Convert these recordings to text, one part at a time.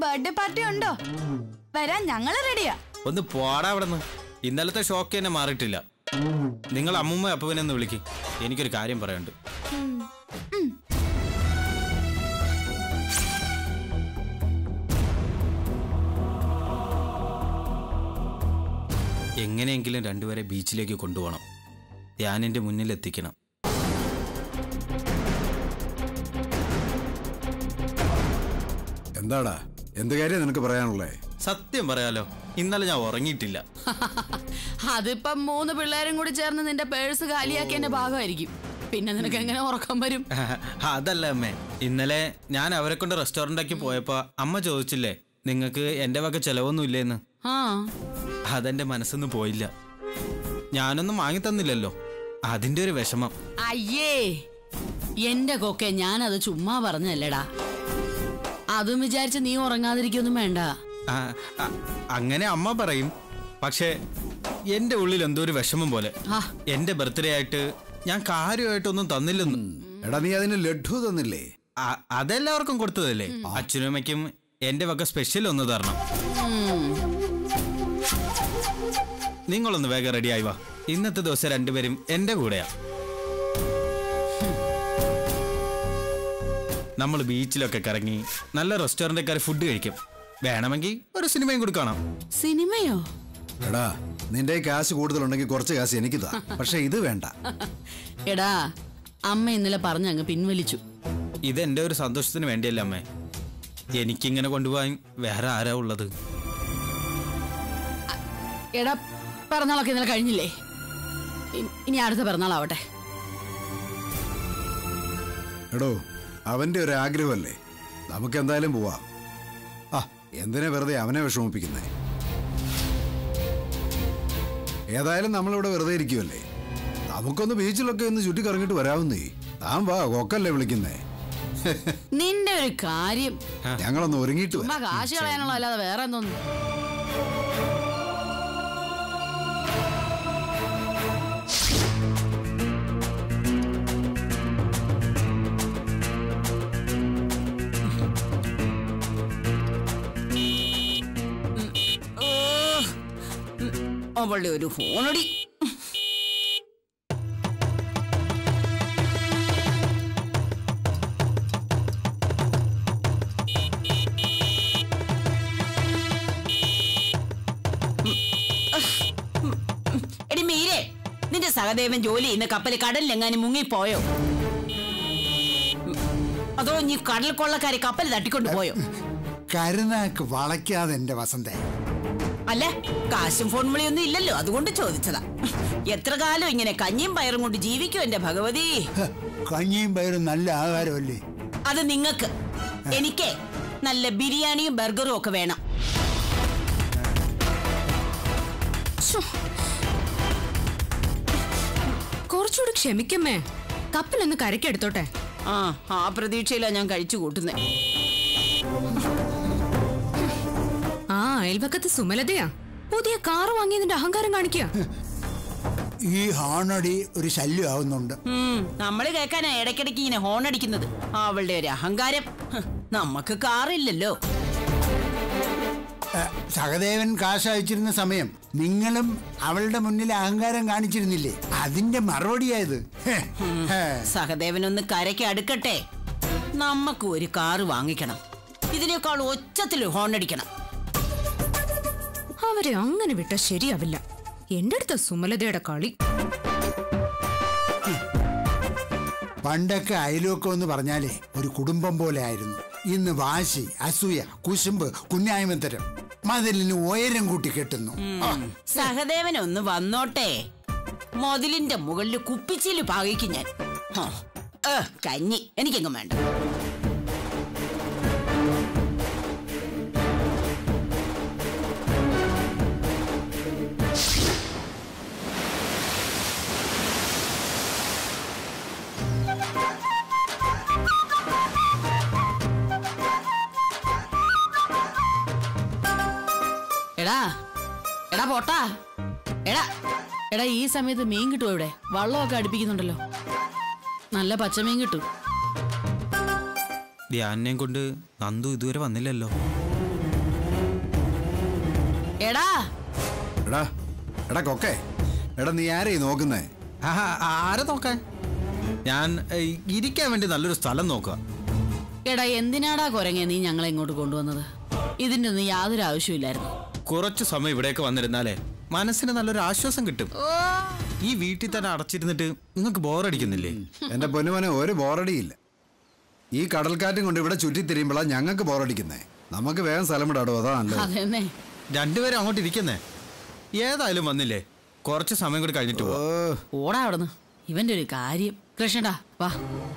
Birthday party ഉണ്ടോ വരാൻ ഞങ്ങള് റെഡിയാ ഒന്ന് പോടാ അവിടെ നിന്ന് ഇന്നലത്തെ ഷോക്ക് തന്നെ മാറിയിട്ടില്ല നിങ്ങൾ അമ്മുമ്മ അപ്പുവിനെ ഒന്ന് വിളിക്ക് എനിക്കൊരു കാര്യം പറയാനുണ്ട് എങ്ങനെയെങ്കിലും രണ്ടുപേരെ ബീച്ചിലേക്ക് കൊണ്ടുപോകണം ധ്യാനിന്റെ മുന്നിൽ എത്തിക്കണം എന്താടാ എന്ത് കാര്യം നിനക്ക് പറയാനുള്ളേ സത്യം പറയാലോ ഇന്നലെ ഞാൻ ഉറങ്ങിയിട്ടില്ല അതിപ്പം മൂന്ന് പിള്ളേരും കൂടി ചേർന്ന് നിന്റെ പേഴ്സ് കാലിയാക്കിയതിന്റെ ഭാഗമായിരിക്കും പിന്നെ നിനക്ക് എങ്ങനെ ഉറക്കം വരും അതല്ല അമ്മേ ഇന്നലെ ഞാൻ അവരെ കൊണ്ട് റെസ്റ്റോറൻ്റാക്കി പോയപ്പോ അമ്മ ചോദിച്ചില്ലേ നിങ്ങൾക്ക് എന്റെ വക ചെലവൊന്നും ഇല്ലേന്ന് ആ അതെന്റെ മനസ്സൊന്നും പോയില്ല ഞാനൊന്നും വാങ്ങി തന്നില്ലല്ലോ അതിന്റെ ഒരു വിഷമം അയ്യേ എന്റെ കൊക്കെ ഞാനത് ചുമ്മാ പറഞ്ഞല്ലേടാ അതും വിചാരിച്ച് നീ ഉറങ്ങാതിരിക്കൊന്നും വേണ്ട ആ, ആ, അങ്ങനെ അമ്മ പറയും പക്ഷേ എന്റെ ഉള്ളിൽ എന്തോ ഒരു വിഷമം പോലെ ആ. എന്റെ ബർത്ത്ഡേ ആയിട്ട് ഞാൻ കാര്യമായിട്ടൊന്നും തന്നില്ലെന്ന് എടാ നീ അതിന് ലഡ്ഡു തന്നില്ലേ ആ, അതെല്ലാവർക്കും കൊടുത്തതല്ലേ അച്ഛനും അമ്മയ്ക്കും എന്റെ വക സ്പെഷ്യൽ ഒന്ന് തരണം നിങ്ങളൊന്ന് വേഗം റെഡി ആയി വാ ഇന്നത്തെ ദിവസം രണ്ടുപേരും എന്റെ കൂടെയാ നമ്മൾ ബീച്ചിലൊക്കെ കറങ്ങി നല്ല റെസ്റ്റോറൻറ്റിൽ കയറി ഫുഡ് കഴിക്കും വേണമെങ്കിൽ ഒരു സിനിമയും കൂടി കാണാം സിനിമയോ എടാ നിന്റെ കയ്യിൽ കാശ് കൂടുതലുണ്ടെങ്കിൽ കുറച്ച് കാശ് എനിക്ക് താ പക്ഷെ ഇത് വേണ്ട എടാ അമ്മ ഇന്നലെ പറഞ്ഞങ്ങ് പിൻവലിച്ചു ഇത് എന്റെ ഒരു സന്തോഷത്തിന് വേണ്ടിയല്ല അമ്മേ എനിക്കിങ്ങനെ കൊണ്ടുപോകാൻ വേറെ ആരാ ഉള്ളത് എടാ പിറന്നാളൊക്കെ ഇന്നലെ കഴിഞ്ഞില്ലേ ഇ- ഇനി അടുത്ത പിറന്നാളാവട്ടെ എടോ അവന്റെ ഒരു ആഗ്രഹമല്ലേ നമുക്ക് എന്തായാലും പോവാം ആ എന്തിനാ വെറുതെ അവനെ വിഷമിപ്പിക്കുന്നേ ഏതായാലും നമ്മളിവിടെ വെറുതെ ഇരിക്കുമല്ലേ നമുക്കൊന്ന് ബീച്ചിലൊക്കെ ഒന്ന് ചുറ്റിക്കറങ്ങിട്ട് വരാവുന്നേ താൻ വാ കൊക്കല്ലേ വിളിക്കുന്നേ നിന്റെ ഒരു കാര്യം ഞങ്ങളൊന്ന് ഒരുങ്ങിയിട്ട് ചുമ്മാ വരാം കാശ് കളയാനുള്ള അല്ലാതെ വേറെ എന്തോന്നു അവളുടെ ഒരു ഫോണടി എടി മീരെ നിന്റെ സഹദേവൻ ജോലി ചെയ്യുന്ന കപ്പൽ കടലിലെങ്ങാനും മുങ്ങിപ്പോയോ അതോ നീ കടൽ കൊള്ളക്കാരെ കപ്പൽ തട്ടിക്കൊണ്ട് പോയോ കരുനാക്ക് വളയ്ക്കാതെ എന്റെ വസന്തേ അല്ല കാശും ഫോൺ വിളിയൊന്നും ഇല്ലല്ലോ അതുകൊണ്ട് ചോദിച്ചതാ എത്ര കാലം ഇങ്ങനെ കഞ്ഞിയും പയറും കൊണ്ട് ജീവിക്കും എന്റെ ഭഗവതി ഹ, കഞ്ഞിയും പയറും നല്ല ആഹാരമല്ലേ അത് നിങ്ങക്ക് എനിക്ക് നല്ല ബിരിയാണിയും ബർഗറും ഒക്കെ വേണം കുറച്ചുകൂടി ക്ഷമിക്കമ്മേ കപ്പലൊന്ന് കരക്കെടുത്തോട്ടെ ആ ആ പ്രതീക്ഷയിലാ ഞാൻ കഴിച്ചു കൂട്ടുന്നേ ആ അയൽവക്കത്ത് സുമലതയാ പുതിയ കാറ് വാങ്ങിയതിന്റെ അഹങ്കാരം കാണിക്കുക ഈ ഹാണടി ഒരു ശല്യം ആവുന്നുണ്ട് ഉം, നമ്മള് കേൾക്കാനാ ഇടയ്ക്കിടയ്ക്ക് ഇങ്ങനെ ഹോൺ അടിക്കുന്നത് അവളുടെ ഒരു അഹങ്കാരം ഹ്, നമുക്ക് കാറില്ലല്ലോ ഏ, സഹദേവൻ കാശ് അയച്ചിരുന്ന സമയം നിങ്ങളും അവളുടെ മുന്നിൽ അഹങ്കാരം കാണിച്ചിരുന്നില്ലേ അതിന്റെ മറുപടിയായത് ഹെ, ഹെ. സഹദേവനൊന്ന് കരയ്ക്ക് അടുക്കട്ടെ നമുക്ക് ഒരു കാറ് വാങ്ങിക്കണം ഇതിനേക്കാൾ ഒച്ചത്തിൽ ഹോൺ അടിക്കണം അവരെ അങ്ങനെ വിട്ടാ ശരിയാവില്ല എന്റെ അടുത്ത സുമലതയുടെ കളി പണ്ടൊക്കെ അയലോക്കം എന്ന് പറഞ്ഞാലേ ഒരു കുടുംബം പോലെ ആയിരുന്നു ഇന്ന് വാശി അസൂയ കുശുമ്പ് കുഞ്ഞായ്മത്തരം മതിലിന് ഉയരം കൂട്ടി കെട്ടുന്നു ആ, സഹദേവൻ ഒന്ന് വന്നോട്ടെ മതിലിന്റെ മുകളിൽ കുപ്പിച്ചില് പാകിക്കും ഞാൻ ഹ, ഏ, കഞ്ഞി എനിക്കെങ്ങും വേണ്ട എടാ എടാ പോട്ടാ എടാ എടാ ഈ സമയത്ത് മീൻ കിട്ടുമോ ഇവിടെ വള്ളമൊക്കെ അടുപ്പിക്കുന്നുണ്ടല്ലോ നല്ല പച്ചമീൻ കിട്ടും ധ്യാനിനെയും കൊണ്ട് നന്ദു ഇതുവരെ വന്നില്ലല്ലോ എടാ എടാ എടാ കൊക്കേ എടാ നീ ആരെയീ നോക്കുന്നേ ആഹാ, ആരെ നോക്കാൻ ഞാൻ ഏയ്, ഇരിക്കാൻ വേണ്ടി നല്ലൊരു സ്ഥലം നോക്കുക എടാ എന്തിനാടാ കുരങ്ങ നീ ഞങ്ങളെ ഇങ്ങോട്ട് കൊണ്ടുവന്നത് ഇതിന്റെ ഒന്നും യാതൊരു ആവശ്യമില്ലായിരുന്നു കുറച്ചു സമയം ഇവിടേക്ക് വന്നിരുന്നാലേ മനസ്സിന് നല്ലൊരു ആശ്വാസം കിട്ടും ഈ വീട്ടിൽ തന്നെ അടച്ചിരുന്നിട്ട് നിങ്ങൾക്ക് ബോറടിക്കുന്നില്ലേ എന്റെ പൊന്നുമോനെ ഒരു ബോറടിയില്ല ഈ കടൽക്കാറ്റും കൊണ്ട് ഇവിടെ ചുറ്റിത്തിരിയുമ്പോഴാണ് ഞങ്ങൾക്ക് ബോറടിക്കുന്നേ നമുക്ക് വേഗം സ്ഥലം വിടാടോ അതാ നല്ലത് അതെന്നെ രണ്ടുപേരും അങ്ങോട്ട് ഇരിക്കുന്നേ ഏതായാലും വന്നില്ലേ കുറച്ച് സമയം കൂടി കഴിഞ്ഞിട്ട് പോവാം ഓ ഓടാ അവിടുന്ന് ഇവന്റെ ഒരു കാര്യം കൃഷ്ണടാ വാ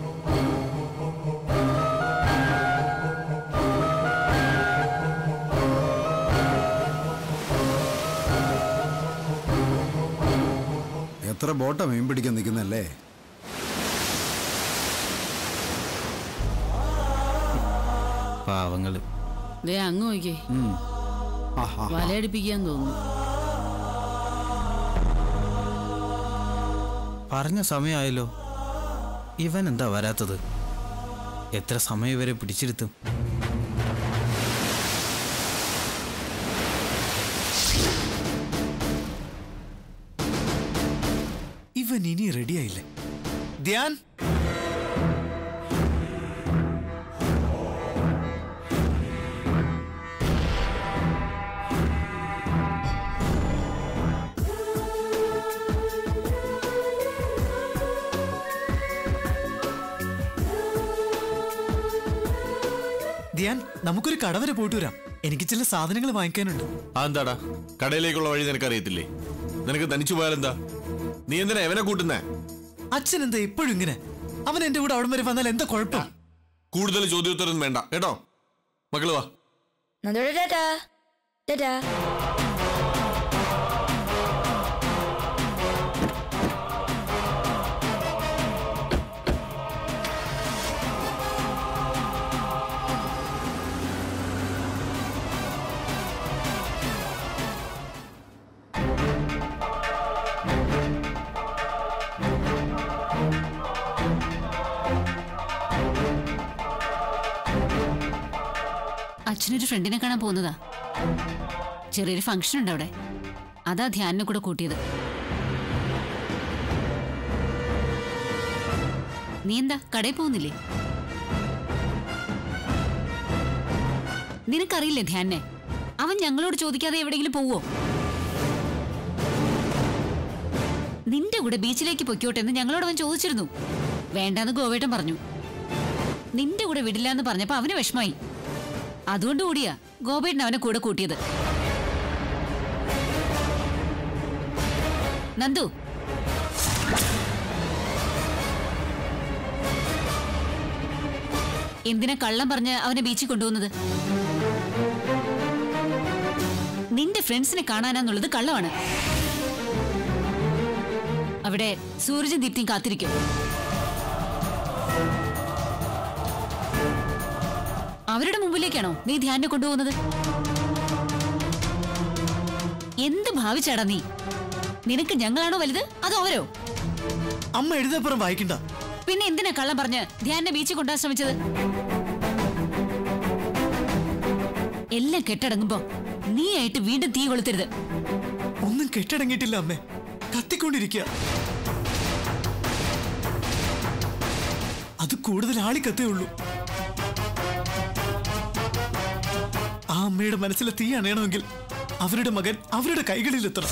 എത്ര ബോട്ടാ മീൻ പിടിക്കാൻ നിൽക്കുന്നല്ലേ പാവങ്ങള് ദേ അങ്ങ് നോക്കിയേ വലയടിപ്പിക്കാൻ തോന്നുന്നു പറഞ്ഞ സമയമായല്ലോ ഇവൻ എന്താ വരാത്തത് എത്ര സമയം വരെ പിടിച്ചിരുത്തും ഇവൻ ഇനി റെഡിയായില്ലേ ധ്യാൻ ധ്യാൻ നമുക്കൊരു കട വരെ പോയിട്ട് വരാം എനിക്ക് ചില സാധനങ്ങൾ വാങ്ങിക്കാനുണ്ട് അതെന്താടാ കടയിലേക്കുള്ള വഴി നിനക്ക് അറിയത്തില്ലേ നിനക്ക് തനിച്ചു പോയാലെന്താ നീ എന്തിനാ എവനെ കൂട്ടുന്നേ അച്ഛൻ എന്താ എപ്പോഴും ഇങ്ങനെ അവൻ എന്റെ കൂടെ അവിടം വരെ വന്നാൽ എന്താ കുഴപ്പം കൂടുതൽ ചോദ്യോത്തരം വേണ്ട കേട്ടോ മക്കള് വാ നന്ദോടെ ടാറ്റാ ടാറ്റാ അച്ഛനൊരു ഫ്രണ്ടിനെ കാണാൻ പോകുന്നതാ ചെറിയൊരു ഫംഗ്ഷൻ ഉണ്ട് അവിടെ അതാ ധ്യാനിനെ കൂടെ കൂട്ടിയത് നീ എന്താ കടയിൽ പോകുന്നില്ലേ നിനക്കറിയില്ലേ ധ്യാനെ അവൻ ഞങ്ങളോട് ചോദിക്കാതെ എവിടെയെങ്കിലും പോവോ നിന്റെ കൂടെ ബീച്ചിലേക്ക് പൊയ്ക്കോട്ടെ എന്ന് ഞങ്ങളോട് അവൻ ചോദിച്ചിരുന്നു വേണ്ടാന്ന് ഗോവേട്ടൻ പറഞ്ഞു നിന്റെ കൂടെ വിടില്ല എന്ന് പറഞ്ഞപ്പോ അവന് വിഷമായി അതുകൊണ്ട് കൂടിയാ ഗോപേട്ടൻ അവനെ കൂടെ കൂട്ടിയത് നന്ദു എന്തിനാ കള്ളം പറഞ്ഞ് അവനെ ബീച്ചിൽ കൊണ്ടുപോകുന്നത് നിന്റെ ഫ്രണ്ട്സിനെ കാണാനാന്നുള്ളത് കള്ളമാണ് അവിടെ സൂരജും ദീപ്തിയും കാത്തിരിക്കും അവരുടെ മുമ്പിലേക്കാണോ നീ ധ്യാനെ കൊണ്ടുപോകുന്നത് എന്ത് ഭാവിച്ചാടാ നീ നിനക്ക് ഞങ്ങളാണോ വലുത് അതോ അവരോ അമ്മ എഴുതപ്പുറം വായിക്കണ്ട പിന്നെ എന്തിനാ കള്ളം പറഞ്ഞ് ധ്യാനെ ബീച്ചിൽ കൊണ്ടുപോകാൻ ശ്രമിച്ചത് എല്ലാം കെട്ടടങ്ങുമ്പോ നീ ആയിട്ട് വീണ്ടും തീ കൊളുത്തരുത് ഒന്നും കെട്ടടങ്ങിയിട്ടില്ല അമ്മേ കത്തിക്കൊണ്ടിരിക്കുക അത് കൂടുതൽ ആളിക്കത്തേ ഉള്ളൂ ആ അമ്മയുടെ മനസ്സിലെ തീ അണയണമെങ്കിൽ അവരുടെ മകൻ അവരുടെ കൈകളിൽ എത്തണം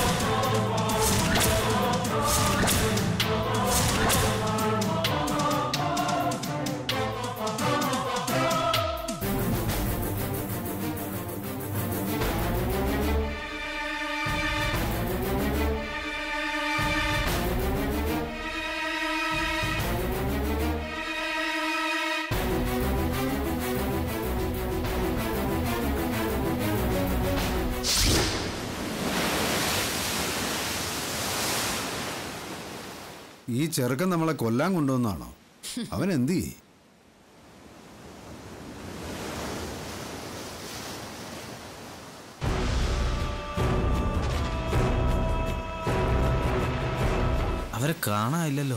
ഈ ചെറുക്കൻ നമ്മളെ കൊല്ലാൻ കൊണ്ടുവന്നാണോ അവൻ എന്ത് ചെയ്യും അവരെ കാണാനില്ലല്ലോ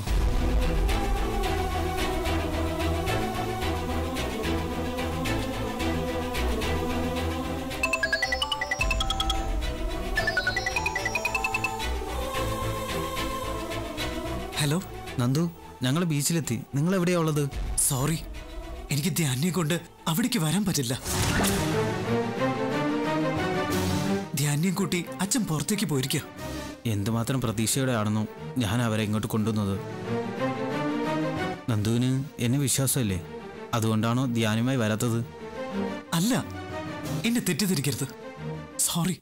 ഹലോ നന്ദു ഞങ്ങൾ ബീച്ചിലെത്തി നിങ്ങൾ എവിടെയാ ഉള്ളത് സോറി എനിക്ക് ധ്യാനിയെ കൊണ്ട് അവിടേക്ക് വരാൻ പറ്റില്ല ധ്യാനിയും കൂട്ടി അച്ഛൻ പുറത്തേക്ക് പോയിരിക്കുക എന്തുമാത്രം പ്രതീക്ഷയോടെ ആണെന്നോ ഞാൻ അവരെ ഇങ്ങോട്ട് കൊണ്ടുവന്നത് നന്ദുവിന് എന്നെ വിശ്വാസമല്ലേ അതുകൊണ്ടാണോ ധ്യാനമായി വരാത്തത് അല്ല എന്നെ തെറ്റിദ്ധരിക്കരുത് സോറി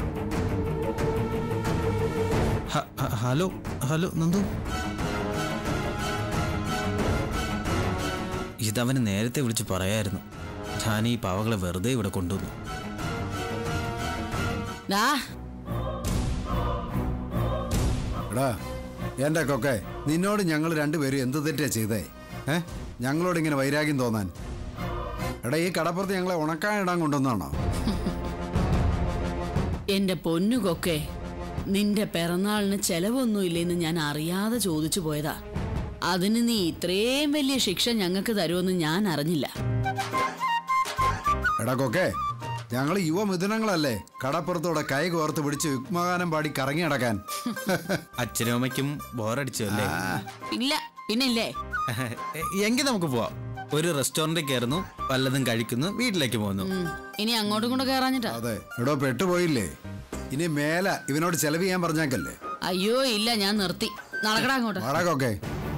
ഹ- ഹ- ഹലോ ഹലോ നന്ദു ഇതവന് നേരത്തെ വിളിച്ച് പറയായിരുന്നു ഞാൻ ഈ പാവകളെ വെറുതെ ഇവിടെ കൊണ്ടുവന്നു ദാ എടാ എൻ്റെ കൊക്കെ നിന്നോട് ഞങ്ങൾ രണ്ടുപേരും എന്ത് തെറ്റാ ചെയ്തേ ഏ ഞങ്ങളോട് ഇങ്ങനെ വൈരാഗ്യം തോന്നാൻ എടാ ഈ കടപ്പുറത്ത് ഞങ്ങളെ ഉണക്കാൻ ഇടാൻ കൊണ്ടുവന്നാണോ എന്റെ പൊന്നുകൊക്കെ നിന്റെ പിറന്നാളിന് ചെലവൊന്നുമില്ലെന്ന് ഞാൻ അറിയാതെ ചോദിച്ചു പോയതാ അതിന് നീ ഇത്രയും വലിയ ശിക്ഷ ഞങ്ങൾക്ക് തരുമെന്ന് ഞാൻ അറിഞ്ഞില്ല എടാ കൊക്കെ ഞങ്ങൾ യുവമിഥുനങ്ങളല്ലേ കടപ്പുറത്തൂടെ കൈ കോർത്ത് പിടിച്ച് യുഗ്മഗാനം പാടി കറങ്ങി നടക്കാൻ അച്ഛനും അമ്മയ്ക്കും ബോറടിച്ചു അല്ലേ ഇല്ല പിന്നില്ലേ എങ്കിൽ നമുക്ക് പോവാം ഒരു റെസ്റ്റോറൻറ്റിൽ കയറുന്നു വല്ലതും കഴിക്കുന്നു വീട്ടിലേക്ക് പോകുന്നു ഉം, ഇനി അങ്ങോട്ടും കൂടെ കയറാഞ്ഞിട്ടാ അതെ എടോ പെട്ടുപോയില്ലേ ഇനി മേല ഇവനോട് ചെലവ് ചെയ്യാൻ പറഞ്ഞേക്കല്ലേ അയ്യോ ഇല്ല ഞാൻ നിർത്തി നടക്കടാ അങ്ങോട്ട് വാടാ കൊക്കെ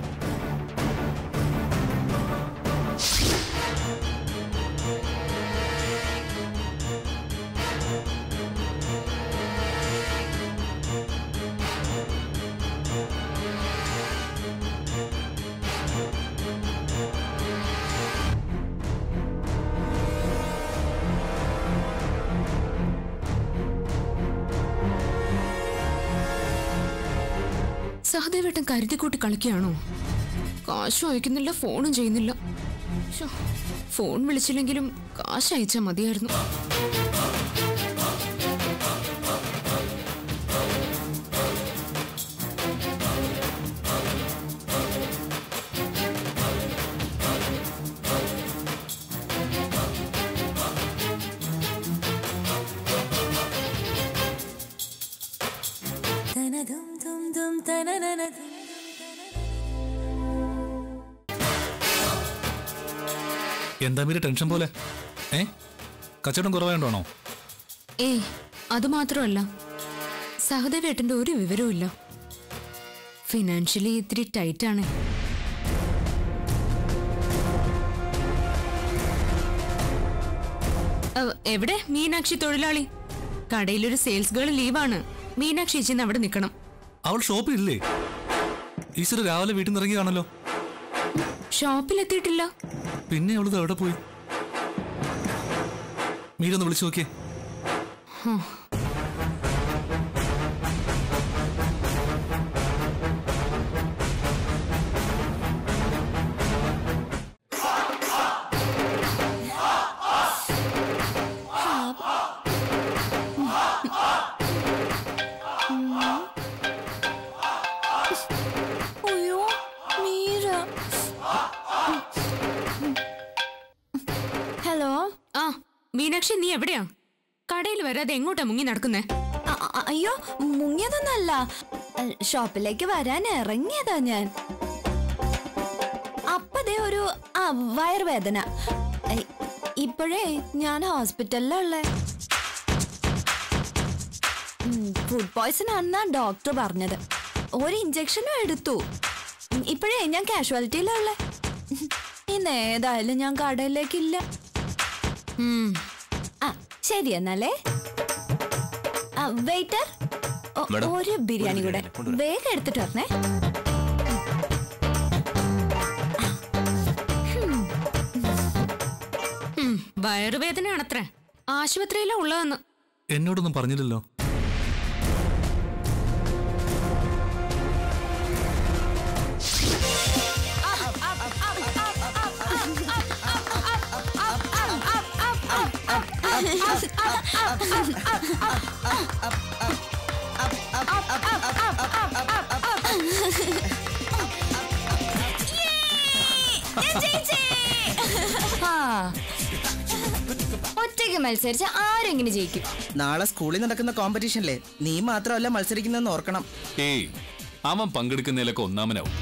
സഹദേവേട്ടൻ കരുതിക്കൂട്ടി കളിക്കുകയാണോ കാശും അയക്കുന്നില്ല ഫോണും ചെയ്യുന്നില്ല ശ്ശോ, ഫോൺ വിളിച്ചില്ലെങ്കിലും കാശ് അയച്ചാൽ മതിയായിരുന്നു എന്താ മീര ടെൻഷൻ പോലെ ഏ കച്ചവടം കുറവായോണ്ടാണോ ഏയ് അത് മാത്രമല്ല സഹദേവേട്ടന്റെ ഒരു വിവരവും ഇല്ല ഫിനാൻഷ്യലി ഇത്തിരി ടൈറ്റ് ആണ് അഹ്, എവിടെ മീനാക്ഷി തൊഴിലാളി കടയിലൊരു സെയിൽസ് ഗേൾ ലീവാണ് മീനാക്ഷി ചേച്ചിന്ന് അവിടെ നിൽക്കണം അവൾ ഷോപ്പിൽ ഇല്ലേ ഈശ്വര രാവിലെ വീട്ടിൽ നിന്ന് ഇറങ്ങിയതാണല്ലോ ഷോപ്പിലെത്തിയിട്ടില്ല പിന്നെ അവളിത് എവിടെ പോയി മീര ഒന്ന് വിളിച്ചു നോക്കിയേ അയ്യോ മീര ഹലോ ആ മീനാക്ഷി നീ എവിടെയാ കടയിൽ വരാതെ എങ്ങോട്ടാ മുങ്ങി നടക്കുന്നേ അ- അ- അയ്യോ മുങ്ങിയതൊന്നല്ല അ, ഷോപ്പിലേക്ക് വരാൻ ഇറങ്ങിയതാ ഞാൻ അപ്പതേ ഒരു ആ വയറുവേദന ഐ, ഇപ്പോഴേ ഞാൻ ഹോസ്പിറ്റലിലാ ഉള്ളേ ഫുഡ് പോയ്സൺ ആണെന്നാ ഡോക്ടർ പറഞ്ഞത് ഒരു ഇഞ്ചക്ഷനും എടുത്തു ഉം, ഇപ്പോഴേ ഞാൻ കാഷ്വാലിറ്റിയിലാ ഉള്ളേ ഇന്ന് ഏതായാലും ഞാൻ കടയിലേക്കില്ല ആ ശരി എന്നാലേ വെയിറ്റർ Madam, ഒരു ബിരിയാണി ഒരു കൂടെ ബിരിയാണി കൊണ്ടുവരാം. വേഗം എടുത്തിട്ട് വരണേ ഉം, വയറുവേദനയാണത്രേ ആശുപത്രിയിലാ ഉള്ളതെന്ന് എന്നോടൊന്നും പറഞ്ഞില്ലല്ലോ ഒറ്റയ്ക്ക് മത്സരിച്ച ആരെങ്കിലും ജയിക്കും നാളെ സ്കൂളിൽ നടക്കുന്ന കോമ്പറ്റീഷനിലെ നീ മാത്രമല്ല മത്സരിക്കുന്നതെന്ന് ഓർക്കണം ഏയ് അവൻ പങ്കെടുക്കുന്നതിലൊക്കെ ഒന്നാമനാവും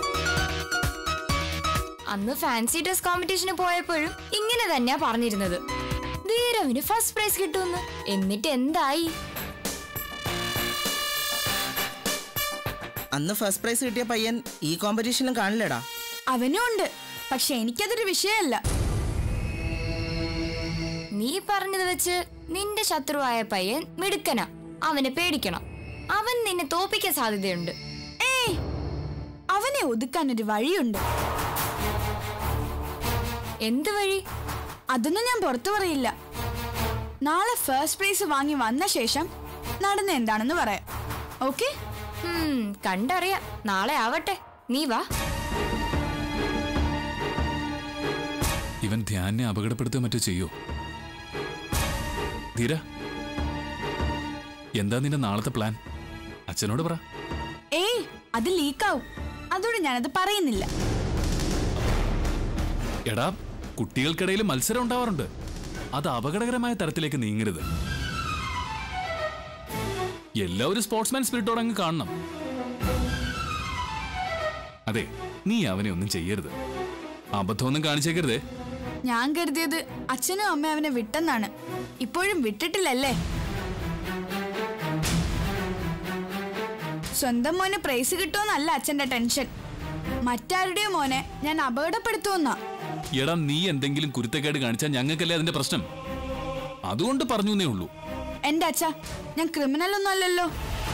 അന്ന് ഫാൻസി ഡ്രസ് കോമ്പറ്റീഷന് പോയപ്പോഴും ഇങ്ങനെ തന്നെയാ പറഞ്ഞിരുന്നത് ധീരവിന് ഫസ്റ്റ് പ്രൈസ് കിട്ടുമെന്ന് എന്നിട്ട് എന്തായി അന്ന് ഫസ്റ്റ് പ്രൈസ് കിട്ടിയ പയ്യൻ ഈ കോമ്പറ്റീഷനിലും കാണില്ലടാ അവനും ഉണ്ട് പക്ഷെ എനിക്കതൊരു വിഷയമല്ല നീ പറഞ്ഞത് വെച്ച് നിന്റെ ശത്രുവായ പയ്യൻ മിടുക്കനാ അവനെ പേടിക്കണം അവൻ നിന്നെ തോപ്പിക്കാൻ സാധ്യതയുണ്ട് ഏയ് അവനെ ഒതുക്കാൻ ഒരു വഴിയുണ്ട് എന്ത് വഴി അതൊന്നും ഞാൻ പുറത്തു പറയില്ല നാളെ ഫസ്റ്റ് പ്രൈസ് വാങ്ങി വന്ന ശേഷം നടന്ന എന്താണെന്ന് പറയാം ഓക്കെ ഹും, കണ്ടറിയാം നാളെ ആവട്ടെ നീ വാ ഇവൻ ധ്യാനെ അപകടപ്പെടുത്തുക മറ്റോ ചെയ്യോ ധീര എന്താ നിന്റെ നാളത്തെ പ്ലാൻ അച്ഛനോട് പറ ഏയ് അത് ലീക്കാവും അതോട് ഞാനത് പറയുന്നില്ല എടാ കുട്ടികൾക്കിടയിൽ മത്സരം ഉണ്ടാവാറുണ്ട് അത് അപകടകരമായ തരത്തിലേക്ക് നീങ്ങരുത് എല്ലാവരും സ്പോർട്സ്മാൻ സ്പിരിറ്റോടെ അങ്ങ് കാണണം അതെ നീ അവനെ ഒന്നും ചെയ്യരുത് അബദ്ധമൊന്നും കാണിച്ചേക്കരുതേ ഞാൻ കരുതിയത് അച്ഛനും അമ്മയും അവനെ വിട്ടെന്നാണ് ഇപ്പോഴും വിട്ടിട്ടില്ലല്ലേ സ്വന്തം മോന് പ്രൈസ് കിട്ടുമെന്നല്ല അച്ഛന്റെ ടെൻഷൻ മറ്റാരുടെയോ മോനെ ഞാൻ അപകടപ്പെടുത്തുമെന്നാ എടാ നീ എന്തെങ്കിലും കുരുത്തക്കേട് കാണിച്ചാൽ ഞങ്ങൾക്കല്ലേ അതിന്റെ പ്രശ്നം അതുകൊണ്ട് പറഞ്ഞു എന്നേ ഉള്ളൂ എന്റെ അച്ഛ ഞാൻ ക്രിമിനൽ ഒന്നും അല്ലല്ലോ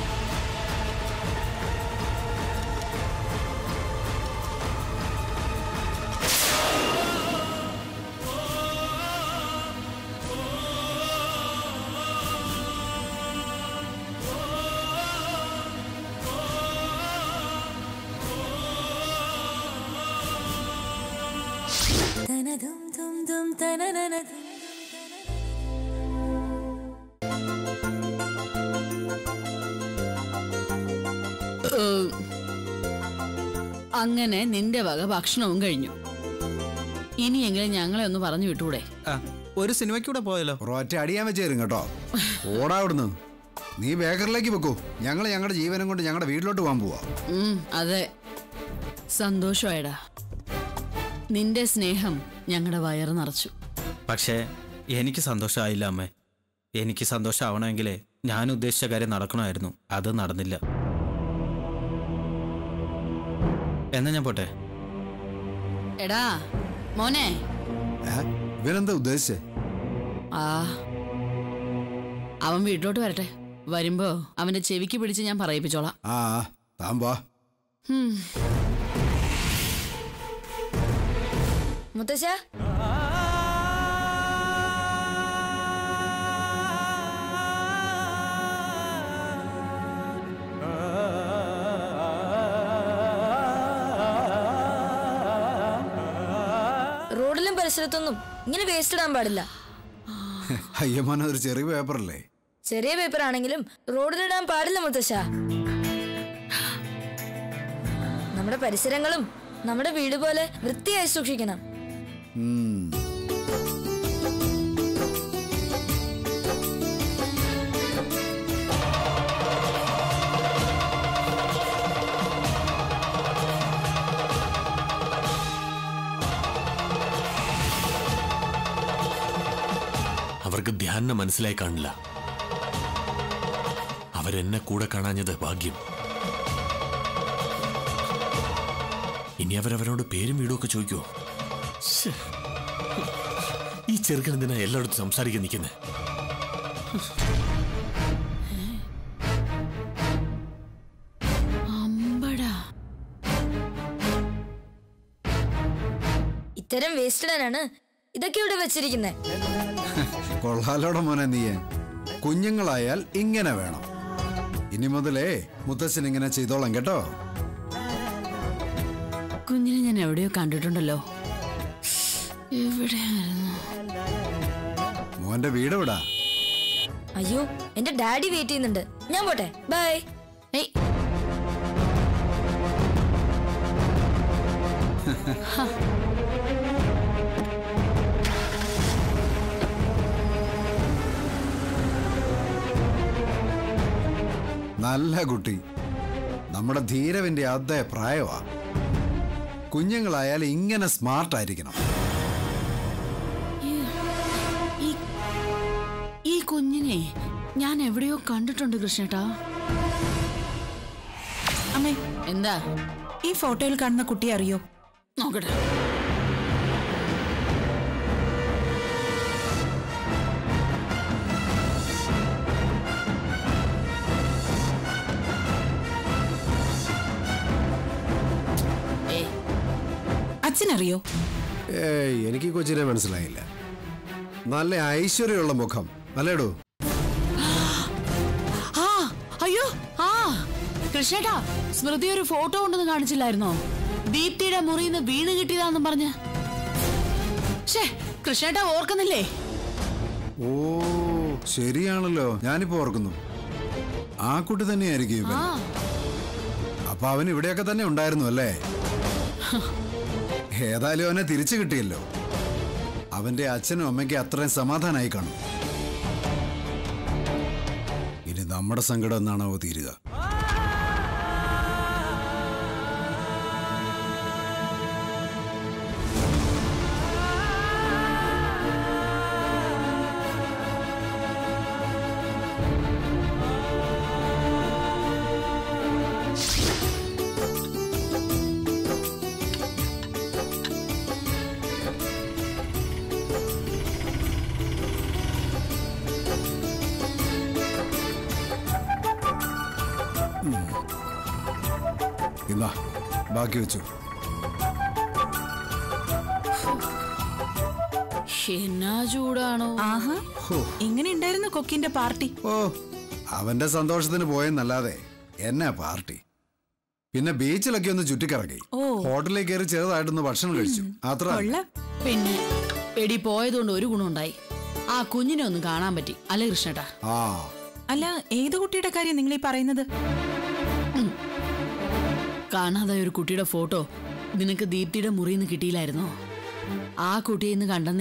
ഏഹ്, അങ്ങനെ നിന്റെ വക ഭക്ഷണവും കഴിഞ്ഞു ഇനിയെങ്കിലും ഞങ്ങളെ ഒന്ന് പറഞ്ഞു വിട്ടൂടെ ആ, ഒരു സിനിമയ്ക്കൂടെ പോയാലോ ഒറ്റ അടിയാൻ വെച്ചേരും കേട്ടോ ഓടാ അവിടുന്ന് നീ ബേക്കറിലേക്ക് വെക്കൂ ഞങ്ങൾ ഞങ്ങളുടെ ജീവനം കൊണ്ട് ഞങ്ങളുടെ വീട്ടിലോട്ട് പോകാൻ പോവാ ഉം, അതെ സന്തോഷമായടാ നിന്റെ സ്നേഹം ഞങ്ങളുടെ വയറ് നിറച്ചു പക്ഷേ എനിക്ക് സന്തോഷമായില്ല അമ്മേ എനിക്ക് സന്തോഷമാവണമെങ്കിലേ ഞാൻ ഉദ്ദേശിച്ച കാര്യം നടക്കണമായിരുന്നു അത് നടന്നില്ല എന്നാ ഞാൻ പോട്ടെ എടാ മോനെ ഏ? ഇവനെന്താ ഉദ്ദേശിച്ചേ ആ അവൻ വീട്ടിലോട്ട് വരട്ടെ വരുമ്പോ അവന്റെ ചെവിക്ക് പിടിച്ച് ഞാൻ പറയിപ്പിച്ചോളാം ആ താൻ വാ ഉം. മുത്തശ്ശ റോഡിലും പരിസരത്തൊന്നും ഇങ്ങനെ വേസ്റ്റ് ഇടാൻ പാടില്ല അയ്യമ്മൻ അതൊരു ചെറിയ പേപ്പറല്ലേ ചെറിയ പേപ്പർ ആണെങ്കിലും റോഡിലിടാൻ പാടില്ല മുത്തശ്ശ നമ്മുടെ പരിസരങ്ങളും നമ്മുടെ വീട് പോലെ വൃത്തിയായി സൂക്ഷിക്കണം ഉം. അവർക്ക് ധ്യാനം മനസ്സിലായി കാണില്ല അവരെന്നെ കൂടെ കാണാഞ്ഞത് ഭാഗ്യം ഇനി അവരവരോട് പേരും വീടും ഒക്കെ ചോദിക്കുമോ ശ്ശേ. ഈ ചെറുക്കൻ എന്തിനാ എല്ലായിടത്തും സംസാരിക്കാൻ നിൽക്കുന്നത് അമ്പടാ ഇത്തരം വേസ്റ്റ് ഇടാനാണ് ഇതൊക്കെ ഇവിടെ വെച്ചിരിക്കുന്നത് കൊള്ളാലോടെ മോനെ നീയെ കുഞ്ഞുങ്ങളായാൽ ഇങ്ങനെ വേണം ഇനി മുതലേ മുത്തച്ഛൻ ഇങ്ങനെ ചെയ്തോളാം കേട്ടോ കുഞ്ഞിനെ ഞാൻ എവിടെയോ കണ്ടിട്ടുണ്ടല്ലോ എവിടെയായിരുന്നു മോന്റെ വീട് എവിടാ അയ്യോ എന്റെ ഡാഡി വെയിറ്റ് ചെയ്യുന്നുണ്ട് ഞാൻ പോട്ടെ ബൈ ഏയ് നല്ല കുട്ടി നമ്മുടെ ധീരവിന്റെ അതേ പ്രായമാ കുഞ്ഞുങ്ങളായാൽ ഇങ്ങനെ സ്മാർട്ടായിരിക്കണം ഈ ഈ കുഞ്ഞിനെ ഞാൻ എവിടെയോ കണ്ടിട്ടുണ്ട് കൃഷ്ണേട്ടാ അമ്മേ എന്താ ഈ ഫോട്ടോയിൽ കാണുന്ന കുട്ടിയെ അറിയോ നോക്കട്ടെ ഏ അച്ഛനറിയോ ഏയ് എനിക്ക് ഈ കൊച്ചിനെ മനസ്സിലായില്ല നല്ല ഐശ്വര്യമുള്ള മുഖം അല്ലേടൂ ആ അയ്യോ ആ കൃഷ്ണേട്ടാ സ്മൃതി ഒരു ഫോട്ടോ ഉണ്ടെന്ന് കാണിച്ചില്ലായിരുന്നോ ദീപ്തിയുടെ മുറിയിൽ വീണ് കിട്ടിയതാന്നും പറഞ്ഞ് ഷേ കൃഷ്ണേട്ടാ ഓർക്കുന്നില്ലേ ഓ ശരിയാണല്ലോ ഞാനിപ്പോ ഓർക്കുന്നു ആ കുട്ടി തന്നെയായിരിക്കും ഇവൻ ആ അപ്പൊ അവൻ ഇവിടെയൊക്കെ തന്നെ ഉണ്ടായിരുന്നു അല്ലേ ഏതായാലും അവനെ തിരിച്ചു കിട്ടിയല്ലോ അവന്റെ അച്ഛനും അമ്മയ്ക്കും അത്രയും സമാധാനമായി കാണും ഇനി നമ്മുടെ സങ്കടം എന്നാണാവോ തീരുക ഇന്നാ ബാക്കി വെച്ചു എന്നാ ചൂടാണോ ആഹാ എങ്ങനെ ഉണ്ടായിരുന്നു കൊക്കിന്റെ പാർട്ടി ഓ അവന്റെ സന്തോഷത്തിന് പോയെന്നല്ലാതെ എന്നാ പാർട്ടി പിന്നെ ബീച്ചിലൊക്കെ ഒന്ന് ചുറ്റിക്കറങ്ങി ഓ. ഹോട്ടലിൽ കയറി ചെറുതായിട്ടൊന്ന് ഭക്ഷണം കഴിച്ചു അത്ര കൊള്ളാം പിന്നെ എടി പോയതുകൊണ്ട് ഒരു ഗുണമുണ്ടായി ആ കുഞ്ഞിനെ ഒന്ന് കാണാൻ പറ്റി അല്ലേ കൃഷ്ണേട്ടാ ആ അല്ല ഏത് കുട്ടിയുടെ കാര്യം നിങ്ങൾ ഈ പറയുന്നത് കാണാതെ ഒരു കുട്ടിയുടെ ഫോട്ടോ നിനക്ക് ദീപ്തിയുടെ മുറിയിൽ നിന്ന് കിട്ടിയില്ലായിരുന്നോ ആ കുട്ടിയെ ഇന്ന് കണ്ടെന്നേ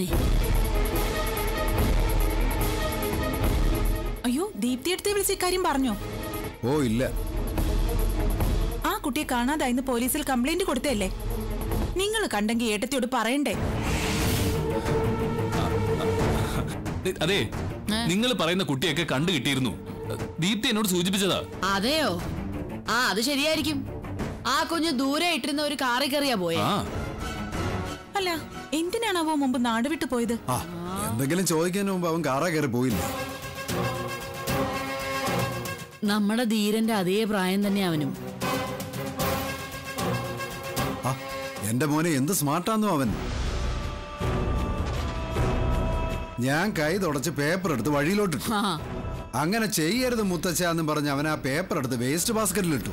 അയ്യോ ദീപ്തി അടുത്ത് വിളിച്ച് ഇക്കാര്യം പറഞ്ഞോ ഓ ഇല്ല ആ കുട്ടിയെ കാണാതായിന്ന് പോലീസിൽ കംപ്ലൈന്റ് കൊടുത്തല്ലേ നിങ്ങൾ കണ്ടെങ്കിൽ ഏട്ടത്തിയോട് പറയണ്ടേ അതെ നിങ്ങൾ പറയുന്ന കുട്ടിയൊക്കെ കണ്ടു കിട്ടിയിരുന്നു ദീപ്തി എന്നോട് സൂചിപ്പിച്ചതാ അതെയോ ആ അത് ശരിയായിരിക്കും ആ കുഞ്ഞ് ദൂരെ ഇട്ടിരുന്ന ഒരു കാറിൽ കയറിയാ പോയെ ആ അല്ല എന്തിനാണാവോ മുമ്പ് നാട് വിട്ടു പോയത് ആ എന്തെങ്കിലും ചോദിക്കുന്നതിന് മുമ്പ് അവൻ കാറ കയറി പോയില്ല നമ്മുടെ ധീരന്റെ അതേ പ്രായം തന്നെ അവനും ആ എന്റെ മോനെ എന്ത് സ്മാർട്ടാന്നു അവൻ ഞാൻ കൈ തുടച്ച് പേപ്പർ എടുത്ത് വഴിയിലോട്ടിട്ടു ആ അങ്ങനെ ചെയ്യരുത് മുത്തച്ഛ എന്ന് പറഞ്ഞ് അവൻ ആ പേപ്പർ എടുത്ത് വേസ്റ്റ് ബാസ്ക്കറ്റിലിട്ടു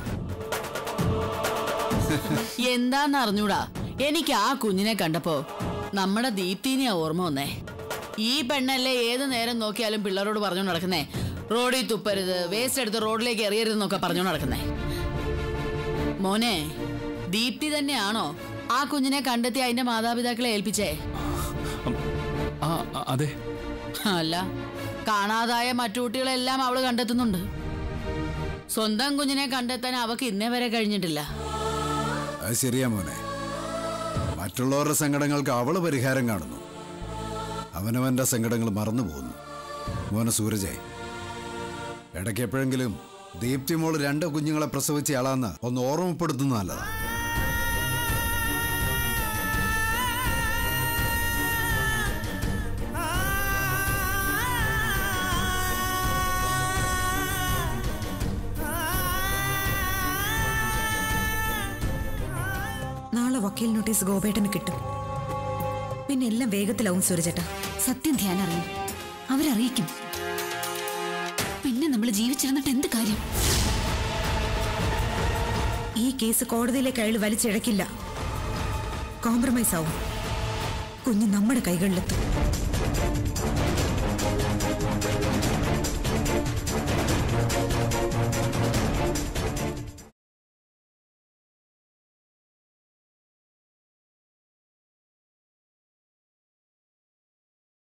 എന്താന്ന് അറിഞ്ഞൂടാ എനിക്ക് ആ കുഞ്ഞിനെ കണ്ടപ്പോ നമ്മുടെ ദീപ്തിനെയാ ഓർമ്മ വന്നേ ഈ പെണ്ണല്ലേ ഏത് നേരം നോക്കിയാലും പിള്ളേരോട് പറഞ്ഞു നടക്കുന്നേ റോഡിൽ തുപ്പരുത് വേസ്റ്റ് എടുത്ത് റോഡിലേക്ക് എറിയരുതെന്നൊക്കെ പറഞ്ഞു നടക്കുന്നേ മോനെ ദീപ്തി തന്നെയാണോ ആ കുഞ്ഞിനെ കണ്ടെത്തി അതിന്റെ മാതാപിതാക്കളെ ഏൽപ്പിച്ചേ ആ ആ, അതെ അല്ല കാണാതായ മറ്റു കുട്ടികളെല്ലാം അവള് കണ്ടെത്തുന്നുണ്ട് സ്വന്തം കുഞ്ഞിനെ കണ്ടെത്താൻ അവക്ക് ഇന്നേ വരെ കഴിഞ്ഞിട്ടില്ല അത് ശരിയാ മോനെ മറ്റുള്ളവരുടെ സങ്കടങ്ങൾക്ക് അവള് പരിഹാരം കാണുന്നു അവനവന്റെ സങ്കടങ്ങൾ മറന്നു പോകുന്നു മോനെ സൂരജെ ഇടയ്ക്ക് എപ്പോഴെങ്കിലും ദീപ്തി മോള് രണ്ട് കുഞ്ഞുങ്ങളെ പ്രസവിച്ച ആളാന്ന് ഒന്ന് ഓർമ്മപ്പെടുത്തുന്നത് നല്ലതാ നാളെ വക്കീൽ നോട്ടീസ് ഗോപേട്ടന് കിട്ടും പിന്നെ എല്ലാം വേഗത്തിലാവും സൂരജേട്ടാ സത്യം ധ്യാനം അറിയും അവരറിയിക്കും പിന്നെ നമ്മൾ ജീവിച്ചിരുന്നിട്ട് എന്ത് കാര്യം ഈ കേസ് കോടതിയിലേക്ക് അയാൾ വലിച്ചിഴക്കില്ല കോംപ്രമൈസ് ആവും കുഞ്ഞ് നമ്മുടെ കൈകളിലെത്തും